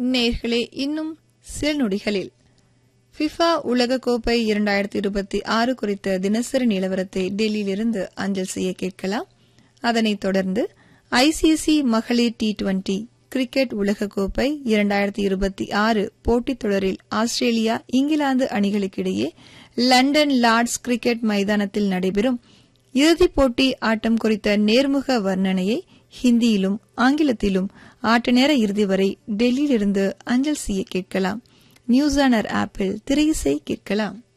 நேர்களே இன்னும் சில நொடிகளில் ஃபிஃபா உலகக்கோப்பை இரண்டாயிரத்தி இருபத்தி ஆறு குறித்த தினசரி நிலவரத்தை டெல்லியிலிருந்து அஞ்சல் செய்ய கேட்கலாம் அதனைத் தொடர்ந்து ஐசிசி மகளிர் டி டுவெண்டி கிரிக்கெட் உலகக்கோப்பை இரண்டாயிரத்தி இருபத்தி ஆறு போட்டித் தொடரில் ஆஸ்திரேலியா இங்கிலாந்து அணிகளுக்கிடையே லண்டன் லார்ட்ஸ் கிரிக்கெட் மைதானத்தில் நடைபெறும் இறுதிப் போட்டி ஆட்டம் குறித்த நேர்முக வர்ணனையை ஹிந்தியிலும் ஆங்கிலத்திலும் ஆட்ட நேர இறுதி வரை டெல்லியிலிருந்து அஞ்சல் செய்ய கேட்கலாம் நியூஸ் ஆனர் ஆப்பில் திரையிசை கேட்கலாம்